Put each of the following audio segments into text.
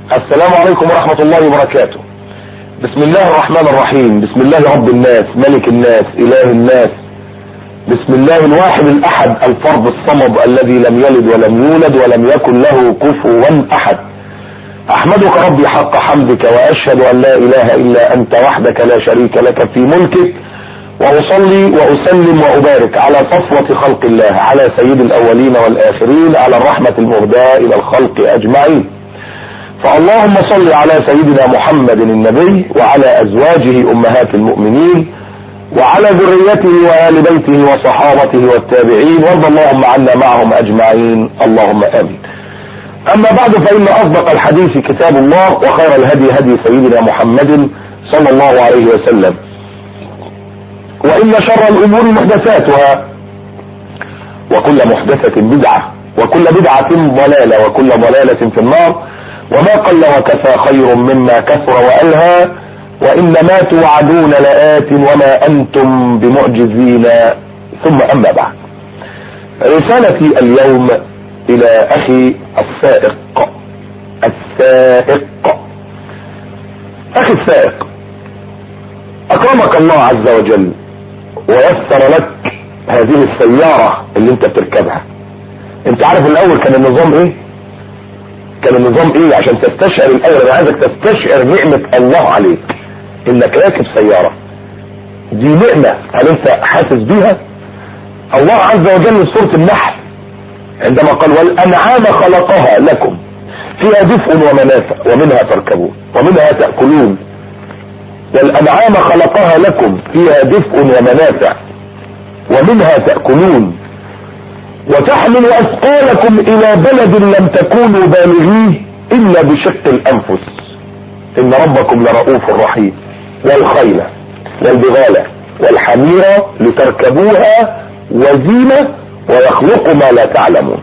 السلام عليكم ورحمة الله وبركاته بسم الله الرحمن الرحيم بسم الله رب الناس ملك الناس اله الناس بسم الله الواحد الاحد الفرد الصمد الذي لم يلد ولم يولد ولم يكن له كفوا احد احمدك ربي حق حمدك واشهد ان لا اله الا انت وحدك لا شريك لك في ملكك واصلي واسلم وابارك على صفوة خلق الله على سيد الاولين والاخرين على الرحمة المهداة الى الخلق اجمعين فاللهم صل على سيدنا محمد النبي وعلى ازواجه امهات المؤمنين وعلى ذريته وآل بيته وصحابته والتابعين وارض اللهم عنا معهم اجمعين اللهم امين اما بعد فان اصدق الحديث كتاب الله وخير الهدي هدي سيدنا محمد صلى الله عليه وسلم وان شر الامور محدثاتها وكل محدثة بدعة وكل بدعة ضلالة وكل ضلالة في النار وما قل وكفى خير مما كثر وألهى وإن ما توعدون لآت وما أنتم بمعجزين ثم أما بعد رسالتي اليوم إلى أخي السائق السائق أخي السائق أكرمك الله عز وجل ويسر لك هذه السيارة اللي انت بتركبها انت عارف الاول كان النظام ايه كان النظام ايه عشان تستشعر الاول انا عايزك تستشعر نعمة الله عليك انك راكب سيارة دي نعمة هل انت حاسس بيها الله عز وجل في سورة النحل عندما قال والانعام خلقها لكم فيها دفء ومنافع ومنها تركبون ومنها تأكلون والانعام خلقها لكم فيها دفء ومنافع ومنها تأكلون وتحمل أثقالكم إلى بلد لم تكونوا بالغيه إلا بشق الأنفس إن ربكم لرؤوف رحيم والخيل والبغال والحمير لتركبوها وزينة ويخلق ما لا تعلمون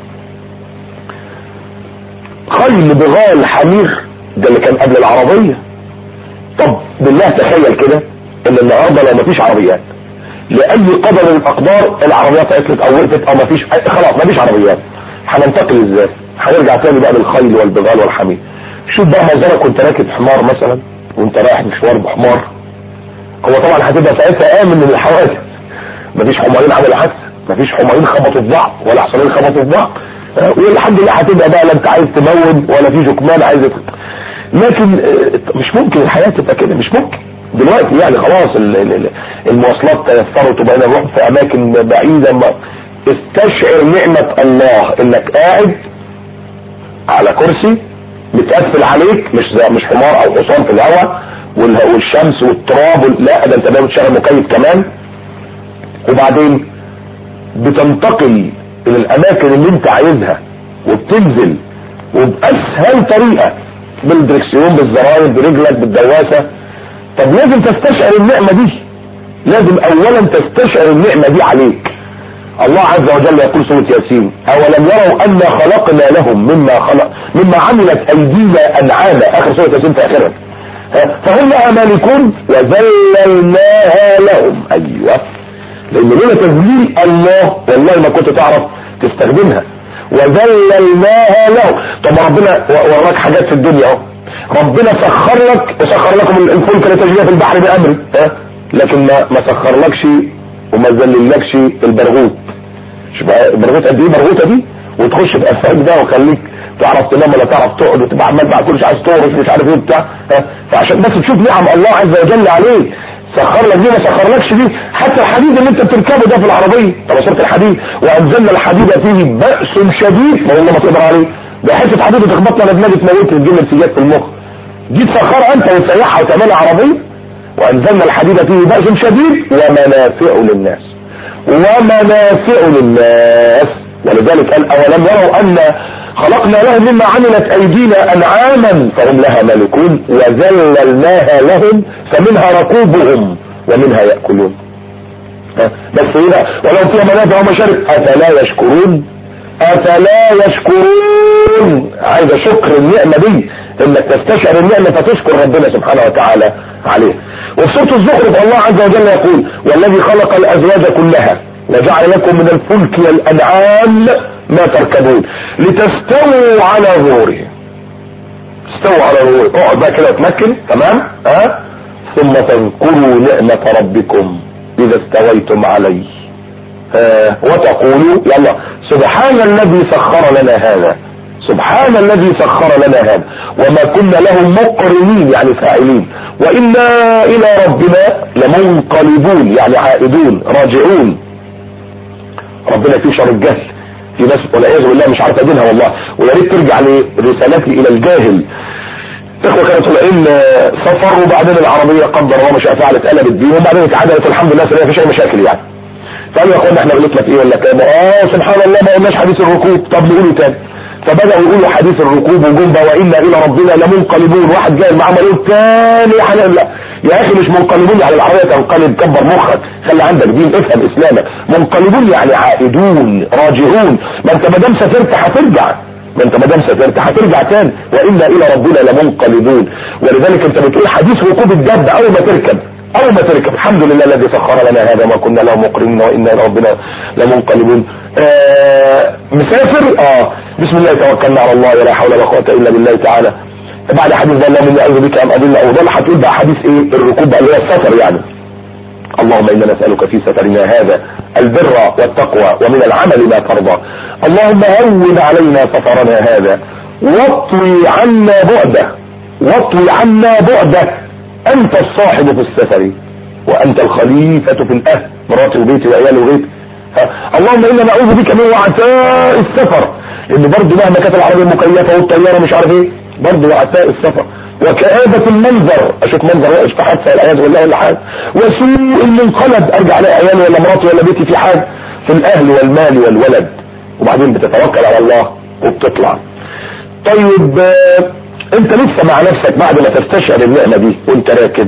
خيل بغال حمير ده اللي كان قبل العربية طب بالله تخيل كده ان النهارده لو مفيش عربيات لاي قدر من الاقدار العربيات عطلت او وقفت او مفيش خلاص مفيش عربيات هننتقل ازاي هنرجع تاني بقى للخيل والبغال والحمير شوف بقى منظرك وانت راكب حمار مثلا وانت رايح مشوار بحمار هو طبعا هتبقى ساعتها امن من الحوادث مفيش حمارين عملوا حادثه مفيش حمارين خبطوا في بعض ولا حصانين خبطوا في بعض والحمد لله هتبقى بقى لا انت عايز تمون ولا في جكمان عايز لكن مش ممكن الحياه تبقى كده مش ممكن دلوقتي يعني خلاص المواصلات تيسرت وبقينا نروح في اماكن بعيدة ما استشعر نعمة الله انك قاعد على كرسي متقفل عليك مش مش حمار او حصان في الهواء والشمس والتراب لا ده انت بقى بتشغل مكيف كمان وبعدين بتنتقل الى الاماكن اللي انت عايزها وبتنزل وباسهل طريقة بالدركسيون بالزراير برجلك بالدواسة طب لازم تستشعر النعمة دي لازم اولا تستشعر النعمة دي عليك الله عز وجل يقول سورة ياسين اولم يروا انا خلقنا لهم مما خلق مما عملت ايدينا انعاما اخر سورة ياسين في اخرها فهم لها مالكون وذللناها لهم ايوه لان لولا تذليل الله والله ما كنت تعرف تستخدمها وذللناها لهم طب ربنا وراك حاجات في الدنيا اهو ربنا سخر لك سخر لكم الفلك لتجري في البحر بامره ها لكن ما ما سخرلكش وما ذللكش البرغوث شوف البرغوث قد ايه برغوثه دي وتخش في افاق ده وخليك تعرف تنام ولا تعرف تقعد وتبقى عمال بقى كل عايز تهرش مش عارف ايه بتاع فعشان بس تشوف نعم الله عز وجل عليك سخر لك دي ما سخرلكش دي حتى الحديد اللي انت بتركبه ده في العربيه طب صورة الحديد وانزلنا الحديد فيه بأس شديد ما والله ما تقدر عليه ده حته حديد تخبطنا لدماغ تموت تجيب انسجاد في المخ دي تسخرها انت وتسيحها وتعملها عربيه وانزلنا الحديد فيه بأس شديد ومنافع للناس ومنافع للناس ولذلك قال اولم يروا ان خلقنا لهم مما عملت ايدينا انعاما فهم لها مالكون وذللناها لهم فمنها ركوبهم ومنها يأكلون بس هنا ولو فيها منافع ومشارب افلا يشكرون افلا يشكرون عايز شكر النعمة دي انك تستشعر النعمة فتشكر ربنا سبحانه وتعالى عليها وفي سورة الزخرف الله عز وجل يقول والذي خلق الازواج كلها وجعل لكم من الفلك والانعام ما تركبون لتستووا على ظهوره استووا على الروح اقعد بقى كده وتمكن تمام ها ثم تذكروا نعمة ربكم اذا استويتم عليه ها وتقولوا يلا سبحان الذي سخر لنا هذا سبحان الذي سخر لنا هذا وما كنا له مقرنين يعني فاعلين وإنا إلى ربنا لمنقلبون يعني عائدون راجعون ربنا في شر الجهل في ناس والعياذ بالله مش عارفه دينها والله ويا ريت ترجع لرسالتي الى الجاهل اخوه كانوا طالعين سفر وبعدين العربيه قدر الله ما شاء فعل اتقلبت بيهم وبعدين اتعدلت الحمد لله سليمه مفيش اي مشاكل يعني فقالوا يا اخوانا احنا غلطنا في ايه ولا كام اه سبحان الله ما قلناش حديث الركوب طب نقوله تاني فبدأوا يقولوا حديث الركوب وجنبه وإنا إلى ربنا لمنقلبون واحد جاي معاه مليون تاني حلال لا يا أخي مش منقلبون يعني العربية تنقلب كبر مخك خلي عندك دين افهم إسلامك منقلبون يعني عائدون راجعون ما أنت ما دام سافرت هترجع ما انت ما دام سافرت هترجع تاني وانا الى ربنا لمنقلبون ولذلك انت بتقول حديث ركوب الدابه اول ما تركب اول ما تركب الحمد لله الذي سخر لنا هذا ما كنا له مقرنين وانا الى ربنا لمنقلبون آه مسافر اه بسم الله توكلنا على الله ولا حول ولا قوه الا بالله تعالى بعد حديث ده اللهم اني اعوذ بك ان اضل او ضل هتقول بقى حديث ايه الركوب بقى اللي هو السفر يعني اللهم انا نسالك في سفرنا هذا البر والتقوى ومن العمل ما ترضى اللهم هون علينا سفرنا هذا واطوي عنا بعده واطوي عنا بعده انت الصاحب في السفر وانت الخليفة في الاهل مراتي وبيتي وعيالي وغيري اللهم انا نعوذ بك من وعثاء السفر ان برضه مهما كانت العربية مكيفة والطيارة مش عارف ايه برضه وعثاء السفر وكآبة المنظر اشوف منظر واقف في حادثة العياذ بالله ولا حاجة وسوء المنقلب ارجع الاقي عيالي ولا مراتي ولا بيتي في حاجة في الاهل والمال والولد وبعدين بتتوكل على الله وبتطلع طيب انت لسه مع نفسك بعد ما تستشعر النعمة دي وانت راكب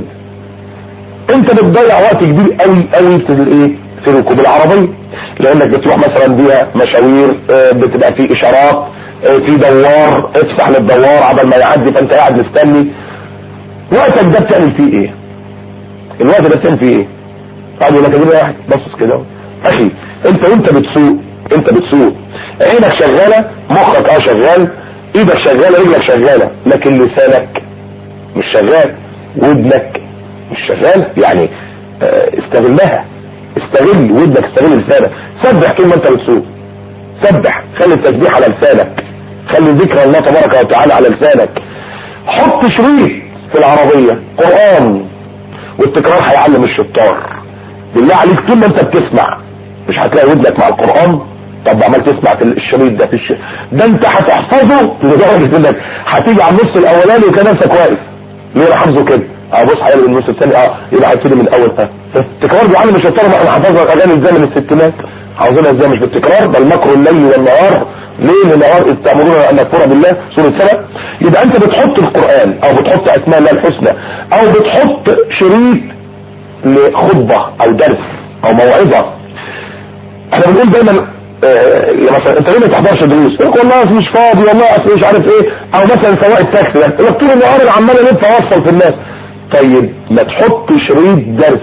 انت بتضيع وقت كبير قوي قوي في الايه في ركوب العربية لانك بتروح مثلا بيها مشاوير بتبقى في اشارات في دوار ادفع للدوار عبل ما يعدي فانت قاعد مستني وقتك ده بتعمل فيه ايه الوقت ده بتعمل فيه ايه قاعد يقول لك اديني واحد بصص كده اخي انت وانت بتسوق انت بتسوق عينك شغالة مخك اه شغال ايدك شغالة رجلك شغالة لكن لسانك مش شغال ودنك مش شغال يعني اه استغلها استغل ودنك استغل لسانك سبح طول ما انت بتسوق سبح خلي التسبيح على لسانك خلي ذكر الله تبارك وتعالى على لسانك حط شريط في العربية قرآن والتكرار هيعلم الشطار بالله عليك طول ما انت بتسمع مش هتلاقي ودنك مع القرآن طب عمال تسمع في الشريط ده في الش... ده انت هتحفظه لدرجة انك هتيجي على النص الاولاني وكان نفسك واقف ليه انا حافظه كده اه بص هيقلب النص الثاني اه يبقى هيبتدي من الاول ها التكرار بيعلم الشطار ما احنا حفظنا الاغاني ازاي من الستينات عاوزينها ازاي مش بالتكرار ده المكر الليل والنهار ليل ونهار اذ تامرون ان نكفر بالله سوره سبع يبقى انت بتحط القران او بتحط اسماء الله الحسنى او بتحط شريط لخطبه او درس او موعظه احنا بنقول دايما آه مثلا انت ليه ما تحضرش دروس يقول والله اصل مش فاضي والله اصل مش عارف ايه او مثلا سواق التاكسي ده يقول طول النهار انا عمال الف اوصل في الناس طيب ما تحط شريط درس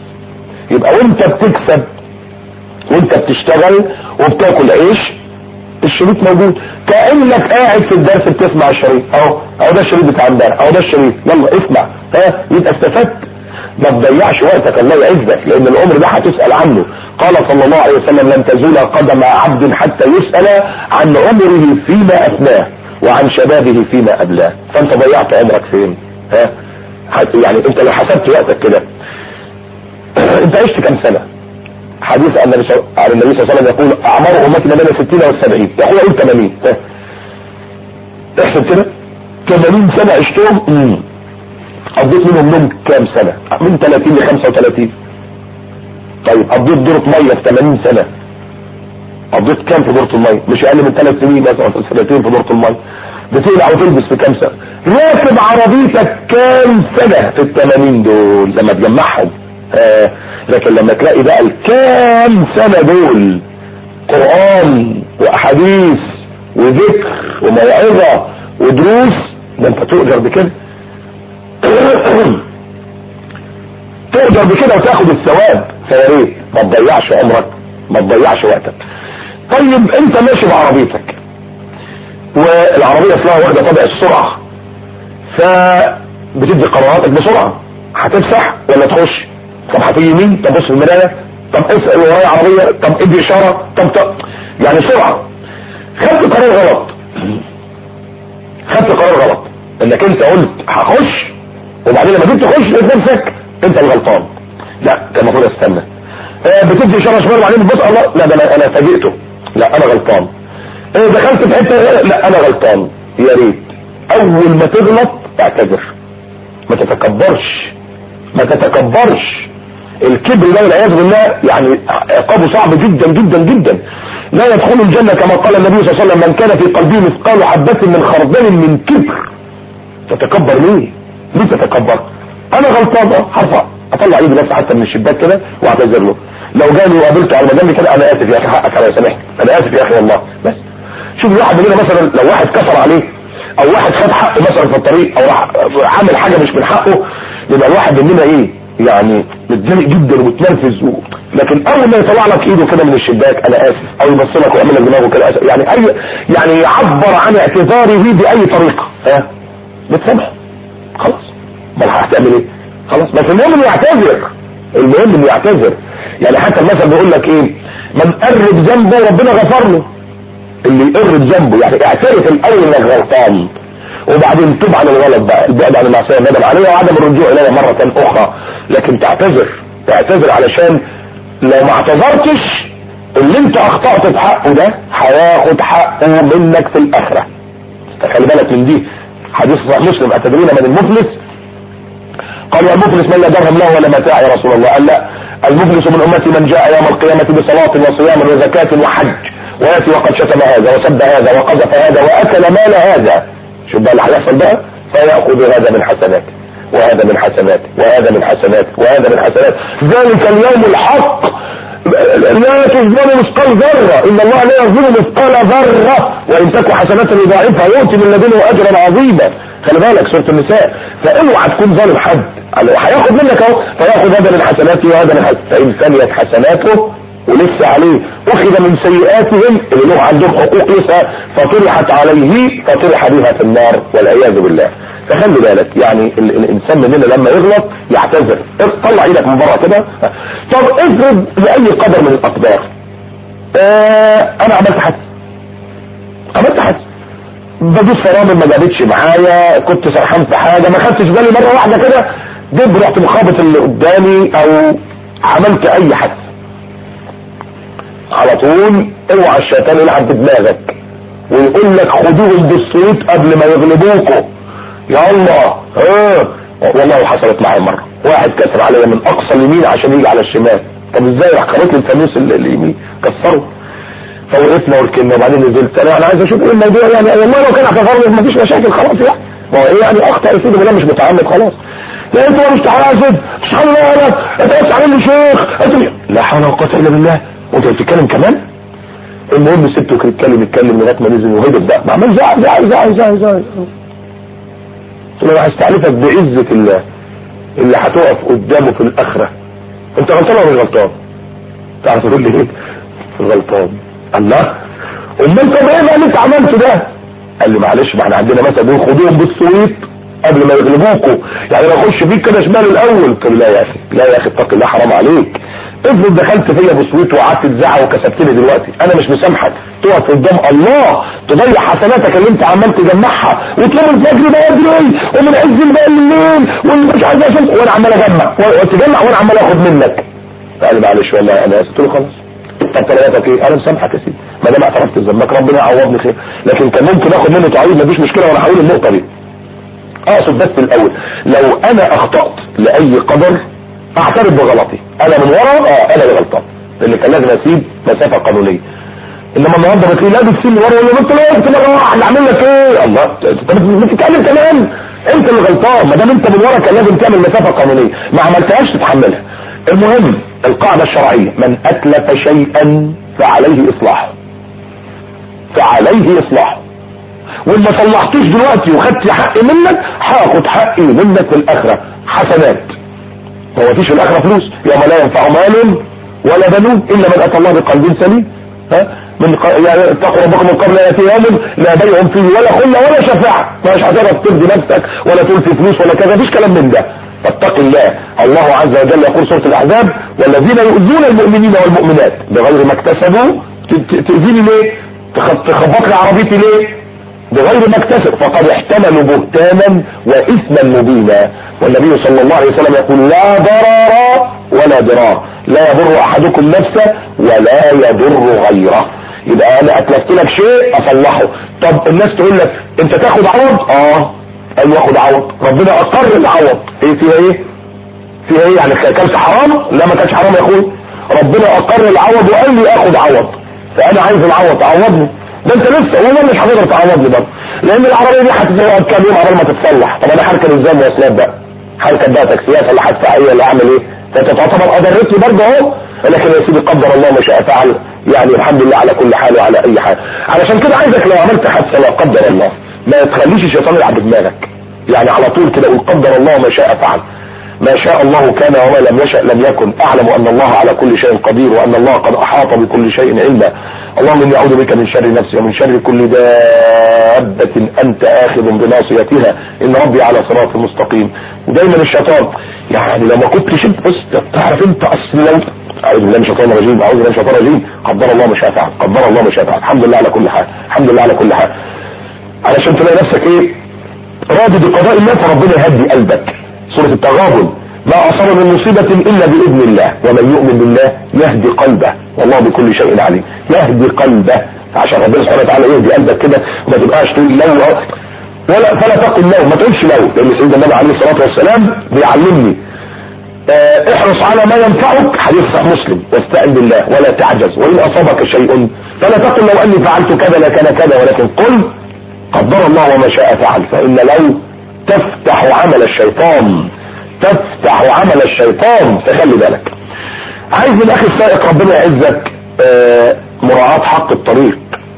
يبقى وانت بتكسب وانت بتشتغل وبتاكل عيش الشريط موجود كانك قاعد في الدرس بتسمع الشريط اهو اهو ده الشريط بتاع امبارح اهو ده الشريط يلا اسمع ها يبقى استفدت ما تضيعش وقتك الله يعزك لان العمر ده هتسال عنه قال صلى الله عليه وسلم لن تزول قدم عبد حتى يسأل عن عمره فيما أثناه وعن شبابه فيما أبلاه فأنت ضيعت عمرك فين ها يعني انت لو حسبت وقتك كده انت عشت كم سنة حديث عن النبي صلى الله عليه وسلم يقول اعمار امتي ما بين 60 و 70 يقول قول 80 ها احسب كده 80 سنة عشتهم امم قضيت منهم نوم كام سنة من 30 ل 35 طيب قضيت دورة مية في 80 سنة قضيت كام في دورة المية مش اقل من 3 سنين مثلا سنتين في دورة المية بتقلع وتلبس في كام سنة راكب عربيتك كام سنة في ال 80 دول لما تجمعهم آه لكن لما تلاقي بقى الكام سنة دول قرآن واحاديث وذكر وموعظة ودروس ده انت تؤجر بكده تقدر بكده وتاخد الثواب فيا ريت ما تضيعش عمرك ما تضيعش وقتك طيب انت ماشي بعربيتك والعربية فيها واخدة طبع السرعة فبتدي قراراتك بسرعة هتفتح ولا تخش طب هتيجي يمين طب بص في المراية طب اسأل ورايا عربية طب ادي اشارة طب, طب يعني سرعة خدت قرار غلط خدت قرار غلط انك انت قلت هخش وبعدين لما جيت تخش لقيت نفسك انت الغلطان لا كان المفروض استنى آه بتدي اشاره شمال وبعدين بتبص الله لا ده انا انا فاجئته لا انا غلطان آه دخلت في حته لا انا غلطان يا ريت اول ما تغلط اعتذر ما تتكبرش ما تتكبرش الكبر ده والعياذ بالله يعني عقابه صعب جدا جدا جدا لا يدخل الجنة كما قال النبي صلى الله عليه وسلم من كان في قلبه مثقال حبة من خردل من كبر تتكبر ليه ليه تتكبر انا غلطان اه هرفع اطلع ايدي نفسي حتى من الشباك كده واعتذر له لو جاني وقابلته على مجالي كده انا اسف يا اخي حقك على سامحني انا اسف يا اخي والله بس شوف واحد مننا مثلا لو واحد كسر عليه او واحد خد حقه مثلا في الطريق او راح عمل حاجه مش من حقه يبقى الواحد مننا ايه يعني متضايق جدا ومتنرفز و... لكن اول ما يطلع لك ايده كده من الشباك انا اسف او يبص لك ويعمل لك دماغه كده اسف يعني اي يعني يعبر عن اعتذاره باي طريقه ها بتسامحه خلاص ما هتعمل ايه خلاص بس المهم انه يعتذر المهم انه يعتذر يعني حتى المثل بيقول لك ايه من قرب ذنبه ربنا غفر له اللي يقرب ذنبه يعني اعترف الاول انك غلطان وبعدين تب عن الغلط بقى البعد عن المعصيه الندم عليها وعدم الرجوع اليها مره اخرى لكن تعتذر تعتذر علشان لو ما اعتذرتش اللي انت اخطأت في حقه ده هياخد حقه منك في الاخره فخلي بالك من دي حديث صحيح مسلم اتدرين من المفلس قالوا المفلس من لا درهم له ولا متاع يا رسول الله قال لا المفلس من امتي من جاء يوم القيامة بصلاة وصيام وزكاة وحج وياتي وقد شتم هذا وسب هذا وقذف هذا واكل مال هذا شوف بقى اللي هيحصل بقى فيأخذ هذا من حسناته وهذا من حسناته وهذا من حسناته وهذا من حسناته ذلك اليوم الحق لا تظلم مثقال ذرة ان الله لا يظلم مثقال ذرة وان تك حسنة يضاعفها يؤتي من لدنه اجرا عظيما خلي بالك سورة النساء فاوعى تكون ظالم حد هياخد منك اهو فياخذ هذا من حسناته وهذا من حسناته فان ثنيت حسناته ولسه عليه اخذ من سيئاتهم اللي له عندهم حقوق لسه فطرحت عليه فطرح بها في النار والعياذ بالله فخلي بالك يعني ال الانسان مننا لما يغلط يعتذر طلع ايدك من بره كده طب افرض لاي قدر من الاقدار آه انا عملت حدث عملت حدث بدوس فرامل ما جابتش معايا كنت سرحان في حاجه ما خدتش بالي مره واحده كده دب رحت مخابط اللي قدامي او عملت اي حدث على طول اوعى الشيطان يلعب بدماغك ويقول لك خدوهم بالصوت قبل ما يغلبوكوا يا الله اه والله حصلت معايا مره واحد كسر عليا من اقصى اليمين عشان يجي على الشمال طب ازاي راح خبط لي الفانوس اليمين كسره فوقفنا وركنا وبعدين نزلت انا انا عايز اشوف ايه الموضوع يعني والله لو كان اعتذر ما فيش مشاكل خلاص يعني ما هو ايه يعني اخطا يا سيدي ولا مش متعمد خلاص لا انت مش تعازد سبحان الله لك انت بس عامل شيخ انت مش لا حول ولا قوه الا بالله وانت بتتكلم كمان المهم الست كانت تتكلم يتكلم لغايه ما نزل وهدف بقى ما عمال زعل زعل زعل زعل زعل قلت له هستعرفك بعزة الله اللي هتقف قدامه في الاخرة انت غلطان ولا مش غلطان تعرف تقول لي ايه غلطان الله امال طب ايه بقى اللي انت عملته ده قال لي معلش ما احنا عندنا مثلا بيقول خدوهم بالصويت قبل ما يغلبوكوا يعني انا اخش فيك كده شمال الاول قلت له لا يا اخي لا يا اخي اتق الله حرام عليك افرض دخلت فيا بصويت وقعدت تزعق وكسبتني دلوقتي انا مش مسامحك تقف قدام الله تضيع حسناتك اللي انت عمال تجمعها وتنام الفجر بدري ومن عز بقى الليل واللي مش عايز اشوف وانا عمال اجمع وتجمع وانا عمال اخد منك قال لي معلش والله انا اسف قلت له خلاص طب طلباتك ايه انا مسامحك يا سيدي ما دام اعترفت بذنبك ربنا يعوضني خير لكن كان ممكن اخد منه تعويض مفيش مشكله وانا هقول النقطه دي اقصد بس الاول لو انا اخطأت لاي قدر اعترف بغلطي انا من ورا اه انا اللي غلطان لان كان لازم اسيب مسافه قانونيه انما النهارده بتلاقي لا بتسيب ورا ولا انت لا انت مره واحده اعمل لك ايه الله انت بتتكلم كمان انت اللي غلطان ما دام انت من ورا كان لازم تعمل مسافه قانونيه ما عملتهاش تتحملها المهم القاعده الشرعيه من اتلف شيئا فعليه اصلاحه فعليه اصلاحه وان ما صلحتوش دلوقتي وخدت حقي منك هاخد حقي منك في الاخره حسنات هو مفيش في الاخره فلوس يوم لا ينفع مال ولا بنون الا من اتى الله بقلب سليم ها من ق... يعني اتقوا ربكم من قبل ياتي يوم لا بيع فيه ولا خله ولا شفاعه مش هتعرف ترضي نفسك ولا تلفي فلوس ولا كذا مفيش كلام من ده فاتق الله الله عز وجل يقول سوره الاحزاب والذين يؤذون المؤمنين والمؤمنات بغير ما اكتسبوا تؤذيني ليه تخبط لي عربيتي ليه بغير ما اكتسب فقد احتملوا بهتانا واثما مبينا والنبي صلى الله عليه وسلم يقول لا ضرر ولا ضرار لا يضر احدكم نفسه ولا يضر غيره يبقى انا اتلفت لك شيء اصلحه طب الناس تقول لك انت تاخد عوض اه ايوه اخد عوض ربنا اقر العوض ايه فيها ايه فيها ايه يعني كلت حرام لا ما كانش حرام يا اخوي ربنا اقر العوض وقال لي اخد عوض فانا عايز العوض تعوضني ده انت لسه والله مش هتقدر تعوضني برضه لان العربيه دي هتقعد كام يوم عبال ما تتصلح طب انا هركب ازاي مواصلات بقى هركب بقى تاكسيات ولا هدفع ولا اعمل ايه فانت تعتبر اضرتني برضه اهو لكن يا سيدي قدر الله ما شاء فعل يعني الحمد لله على كل حال وعلى اي حال علشان كده عايزك لو عملت حادثه لا قدر الله ما تخليش الشيطان يلعب بدماغك يعني على طول كده قول قدر الله ما شاء فعل ما شاء الله كان وما لم يشأ لم يكن اعلم ان الله على كل شيء قدير وان الله قد احاط بكل شيء علما اللهم اني اعوذ بك من شر نفسي ومن شر كل دابة انت اخذ بناصيتها ان ربي على صراط مستقيم ودايما الشيطان يعني لو ما كنتش انت بص تعرف انت اصل لو اعوذ بالله من الشيطان الرجيم اعوذ بالله من الشيطان الرجيم قدر الله ما شاء فعل قدر الله ما شاء فعل الحمد لله على كل حال الحمد لله على كل حال علشان تلاقي نفسك ايه راضي بقضاء الله فربنا يهدي قلبك سورة التغابن ما اصاب من مصيبة الا باذن الله ومن يؤمن بالله يهدي قلبه والله بكل شيء عليم يهدي قلبه عشان ربنا سبحانه وتعالى يهدي قلبك كده وما تبقاش تقول لو ولا فلا تقل لو ما تقولش لو لان سيدنا النبي عليه الصلاه والسلام بيعلمني اه احرص على ما ينفعك حديث صحيح مسلم واستعن بالله ولا تعجز وان اصابك شيء فلا تقل لو اني فعلت كذا لكان كذا ولكن قل قدر الله وما شاء فعل فان لو تفتح عمل الشيطان تفتح عمل الشيطان فخلي بالك عايز من اخي السائق ربنا يعزك اه مراعاة حق الطريق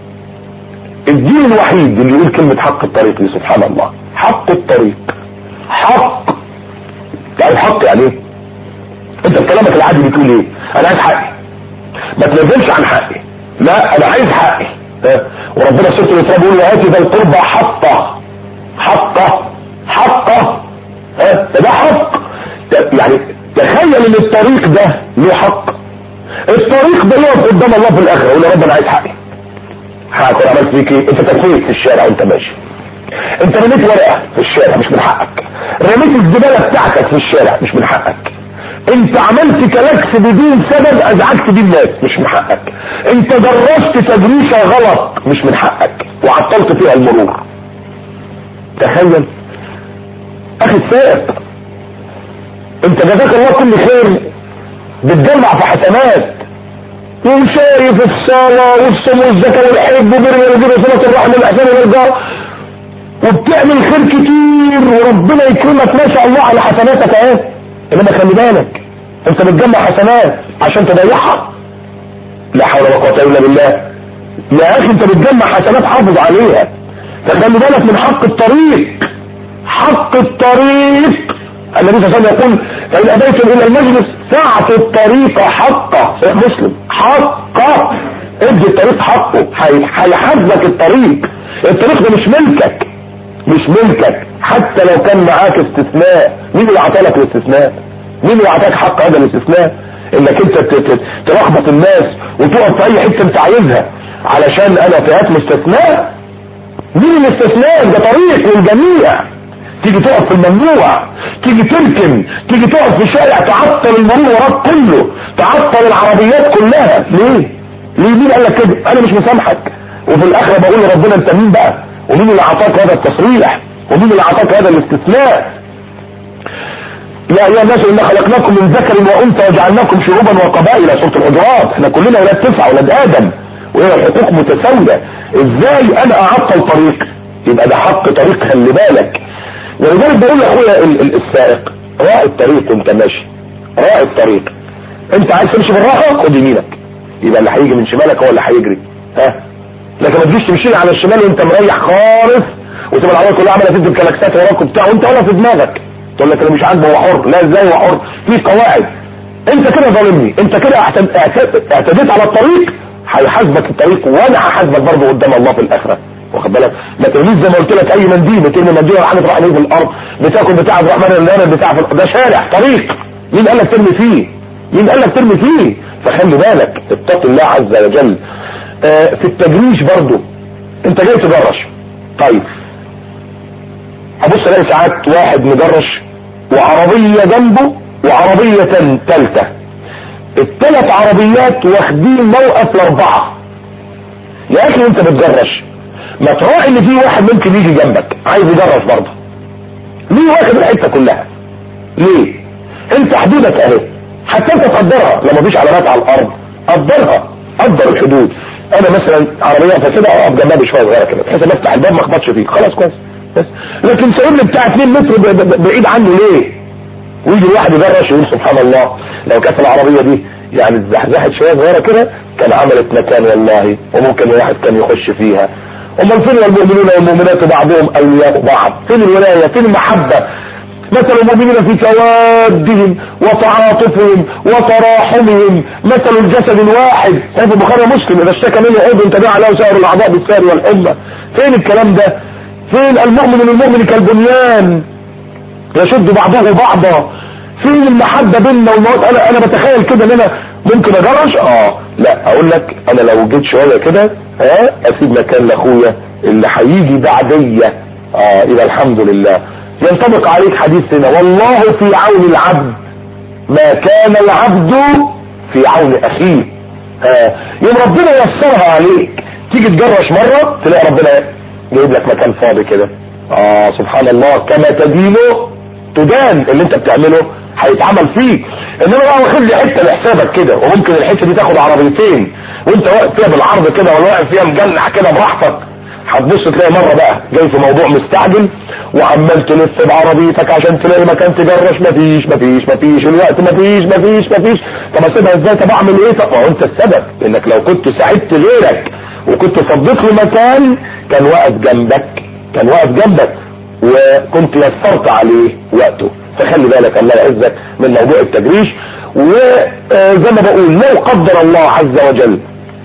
الدين الوحيد اللي يقول كلمة حق الطريق دي سبحان الله حق الطريق حق يعني حق يعني ايه انت بكلامك العادي بتقول ايه انا عايز حقي ما تنزلش عن حقي لا انا عايز حقي اه وربنا سورة الاسراء بيقول وآتي ذا القربى حقه حقه حقه اه ده حق يعني تخيل ان الطريق ده له حق الطريق ده يقف قدام الله في الاخره يقول يا رب انا عايز حقي هكون عملت فيك ايه انت تكفيت في الشارع وانت ماشي انت رميت ورقه في الشارع مش من حقك رميت الزباله بتاعتك في الشارع مش من حقك انت عملت كلاكس بدون سبب ازعجت بيه الناس مش من حقك انت درست تدريسه غلط مش من حقك وعطلت فيها المرور تخيل اخي السائق انت جزاك الله كل خير بتجمع في حسنات وشايف الصلاة والصوم والزكاة والحب وبر والبر وصلاة الرحم والإحسان والإرجاء وبتعمل خير كتير وربنا يكرمك ما شاء الله على حسناتك اهي انما خلي بالك انت بتجمع حسنات عشان تضيعها لا حول ولا قوة الا بالله يا اخي انت بتجمع حسنات حافظ عليها فخلي بالك من حق الطريق حق الطريق النبي صلى الله عليه وسلم يقول فإن أبيتم إلى المجلس فاعطوا الطريق حقه صحيح مسلم حقه ادي الطريق حقه هيحاسبك الطريق الطريق ده مش ملكك مش ملكك حتى لو كان معاك استثناء مين اللي عطالك الاستثناء مين اللي عطاك حق هذا الاستثناء انك انت تلخبط الناس وتقف في اي حته انت عايزها علشان انا فئات مستثناء مين الاستثناء ده طريق للجميع تيجي تقف في الممنوع تيجي تركن تيجي تقف في شارع تعطل المرور وراك كله تعطل العربيات كلها ليه ليه مين قال لك كده انا مش مسامحك وفي الاخره بقول لربنا انت مين بقى ومين اللي اعطاك هذا التصريح ومين اللي اعطاك هذا الاستثناء يا ايها الناس انا خلقناكم من ذكر وانثى وجعلناكم شعوبا وقبائل سوره الحجرات احنا كلنا اولاد تسعه اولاد ادم وهي الحقوق متساويه ازاي انا اعطل طريق يبقى ده حق طريق خلي بالك ولذلك بقول لاخويا السائق راعي الطريق وانت ماشي راعي الطريق انت عايز تمشي بالراحه خد يمينك يبقى اللي هيجي من شمالك هو اللي هيجري ها لكن ما تجيش تمشي على الشمال وانت مريح خالص وتبقى العربيه كلها عماله تدي كلاكسات وراك وبتاع وانت ولا في دماغك تقول لك انا مش عاجبه هو حر لا ازاي هو حر في قواعد انت كده ظالمني انت كده اعتديت على الطريق هيحاسبك الطريق وانا هحاسبك برضه قدام الله في الاخره واخد بالك ما ترميش زي ما قلت لك اي منديل ترمي منديل ولا حاجه تروح في الارض بتاكل بتاع عبد الرحمن اللي بتاع في ده شارع طريق مين قال لك ترمي فيه مين قال لك ترمي فيه فخلي بالك اتق الله عز وجل آه في التجريش برضه انت جاي تجرش طيب ابص الاقي ساعات واحد مجرش وعربيه جنبه وعربيه ثالثه الثلاث عربيات واخدين موقف الاربعه يا اخي انت بتجرش ما تراعي ان في واحد ممكن يجي جنبك عايز يجرش برضه ليه واخد الحته كلها ليه انت حدودك اهي حتى انت تقدرها لما مفيش علامات على الارض قدرها قدر الحدود انا مثلا عربيه فاسده اقف جنبها بشويه صغيره كده بحيث ان افتح الباب ما اخبطش فيك خلاص كويس بس لكن سايب لي بتاع 2 متر بعيد عنه ليه ويجي الواحد يجرش يقول سبحان الله لو كانت العربيه دي يعني اتزحزحت شويه صغيره كده كان عملت مكان والله وممكن الواحد كان يخش فيها امال فين المؤمنون والمؤمنات بعضهم اولياء بعض فين الولايه فين المحبه مثل المؤمنين في توادهم وتعاطفهم وتراحمهم مثل الجسد الواحد في البخاري ومسلم اذا اشتكى منه عضو تبع له سائر الاعضاء بالسهر والحمى فين الكلام ده فين المؤمن للمؤمن كالبنيان يشد بعضه بعضا فين المحبه بيننا والموت انا انا بتخيل كده ان انا ممكن اجرش اه لا اقول لك انا لو جيت شويه كده ها اسيب مكان لاخويا اللي هيجي بعديا اه يبقى الحمد لله ينطبق عليك حديثنا والله في عون العبد ما كان العبد في عون اخيه آه يوم ربنا يسرها عليك تيجي تجرش مرة تلاقي ربنا جايب لك مكان فاضي كده اه سبحان الله كما تدينه تدان اللي انت بتعمله هيتعمل فيك انما بقى واخد لي حته لحسابك كده وممكن الحته دي تاخد عربيتين وانت واقف فيها بالعرض كده ولا واقف فيها مجنح كده براحتك هتبص تلاقي مرة بقى جاي في موضوع مستعجل وعمال تلف بعربيتك عشان تلاقي مكان تجرش مفيش مفيش مفيش الوقت مفيش مفيش مفيش طب اسيبها ازاي طب اعمل ايه طب ما هو انت السبب انك لو كنت ساعدت غيرك وكنت فضيت له مكان كان واقف جنبك كان واقف جنبك وكنت يسرت عليه وقته فخلي بالك الله يعزك من موضوع التجريش وزي ما بقول لو قدر الله عز وجل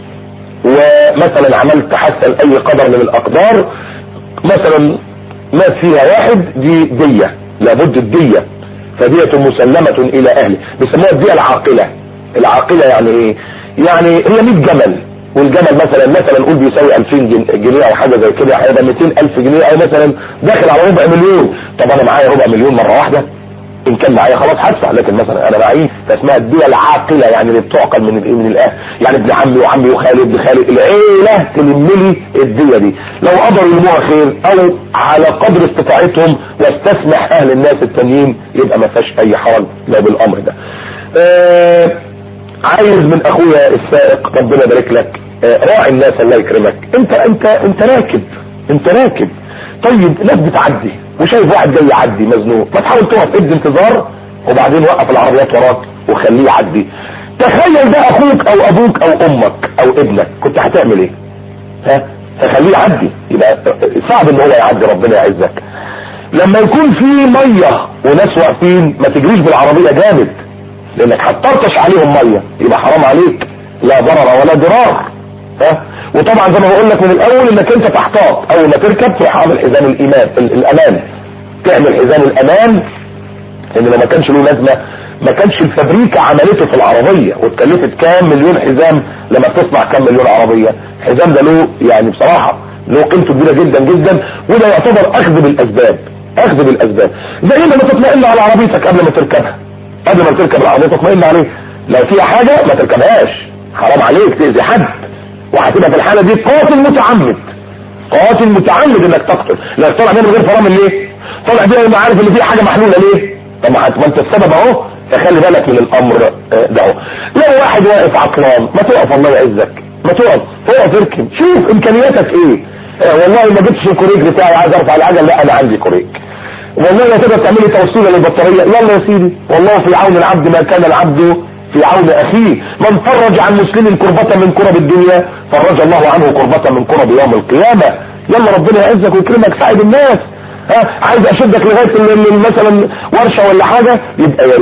ومثلا عملت حتى اي قدر من الاقدار مثلا مات فيها واحد دي دية لابد الدية فدية مسلمة الى اهله بيسموها الدية العاقلة العاقلة يعني ايه يعني هي 100 جمل والجمل مثلا مثلا نقول بيساوي 2000 جنيه او حاجة زي كده هيبقى 200000 جنيه او مثلا داخل على ربع مليون طب انا معايا ربع مليون مرة واحدة ان كان معايا خلاص هدفع لكن مثلا انا معي فاسمها الدية العاقلة يعني اللي بتعقل من الايه من الاهل يعني ابن عمي وعمي وخالي ابن خالي العيلة تلم لي الدية دي لو قدروا يلموها خير او على قدر استطاعتهم واستسمح اهل الناس التانيين يبقى ما فيهاش اي حرج لو بالامر ده آه عايز من اخويا السائق ربنا يبارك لك آه راعي الناس الله يكرمك انت انت انت راكب انت راكب طيب ناس بتعدي وشايف واحد جاي يعدي مزنوق ما تحاول تقف ابن انتظار وبعدين وقف العربيات وراك وخليه يعدي تخيل ده اخوك او ابوك او امك او ابنك كنت هتعمل ايه ها تخليه يعدي يبقى صعب ان هو يعدي ربنا يعزك لما يكون في ميه وناس واقفين ما تجريش بالعربيه جامد لانك هتطرطش عليهم ميه يبقى حرام عليك لا ضرر ولا ضرار ها وطبعا زي ما بقول لك من الاول انك انت تحتاط اول ما تركب تروح عامل حزام الايمان الامان تعمل حزام الامان ان ما كانش له لازمه ما كانش الفابريكا عملته في العربيه واتكلفت كام مليون حزام لما تصنع كام مليون عربيه الحزام ده له يعني بصراحه له قيمته كبيره جدا جدا وده يعتبر اخذ بالاسباب اخذ بالاسباب زي ما تطمئن على عربيتك قبل ما تركبها قبل ما تركب العربيه تطمئن عليه لو فيها حاجه ما تركبهاش حرام عليك تاذي حد وهتبقى في الحالة دي قاتل متعمد قاتل متعمد انك تقتل لا طالع من غير فرامل ليه طالع بيها لما عارف ان في حاجة محلولة ليه طب ما انت السبب اهو فخلي بالك من الامر ده اهو لو واحد واقف عطلان ما تقف الله يعزك ما تقف اقف اركن شوف امكانياتك ايه اه والله ما جبتش الكوريك بتاعي عايز ارفع العجل لا انا عندي كوريك والله لا تقدر تعمل لي توصيله للبطاريه يلا يا سيدي والله في عون العبد ما كان العبد في عون اخيه من فرج عن مسلم كربة من كرب الدنيا فرج الله عنه كربة من كرب يوم القيامة يلا ربنا يعزك ويكرمك ساعد الناس ها عايز اشدك لغاية مثلا ورشة ولا حاجة يبقى يا ريت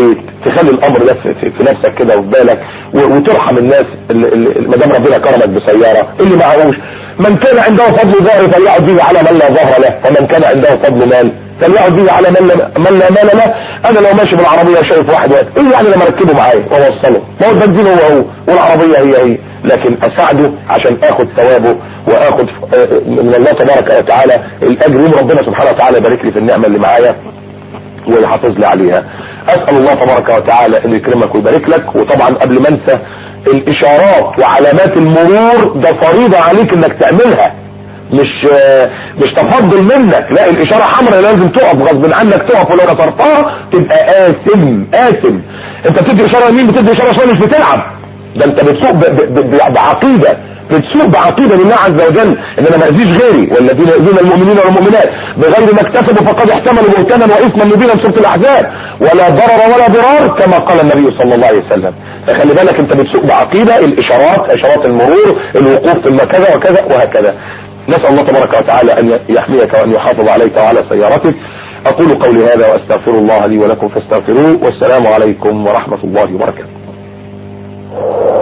تخلي الامر ده في, في, في نفسك كده وفي بالك وترحم الناس ما دام ربنا كرمك بسياره اللي معهوش من كان عنده فضل ظهر فليعد به على من لا ظهر له ومن كان عنده فضل مال فليعد به على من لا, من لا مال له انا لو ماشي بالعربيه شايف واحد واحد ايه يعني لما اركبه معايا واوصله ما هو البنزين هو هو والعربيه هي هي لكن اساعده عشان اخد ثوابه واخد من الله تبارك وتعالى الاجر يوم ربنا سبحانه وتعالى يبارك لي في النعمه اللي معايا ويحافظ لي عليها اسال الله تبارك وتعالى ان يكرمك ويبارك لك وطبعا قبل ما انسى الاشارات وعلامات المرور ده فريضه عليك انك تعملها مش مش تفضل منك لا الاشاره حمراء لازم تقف غصب عنك تقف ولو كسرتها تبقى آثم آثم انت بتدي اشاره يمين بتدي اشاره شمال مش بتلعب ده انت بتسوق بعقيده بتسوق بعقيدة لله عز وجل ان انا ما اذيش غيري والذين يؤذون المؤمنين والمؤمنات بغير ما اكتسبوا فقد احتملوا بهتانا واثما مبينا سورة الاحزاب ولا ضرر ولا ضرار كما قال النبي صلى الله عليه وسلم فخلي بالك انت بتسوق بعقيدة الاشارات اشارات المرور الوقوف في كذا وكذا وهكذا نسأل الله تبارك وتعالى ان يحميك وان يحافظ عليك وعلى سيارتك اقول قولي هذا واستغفر الله لي ولكم فاستغفروه والسلام عليكم ورحمة الله وبركاته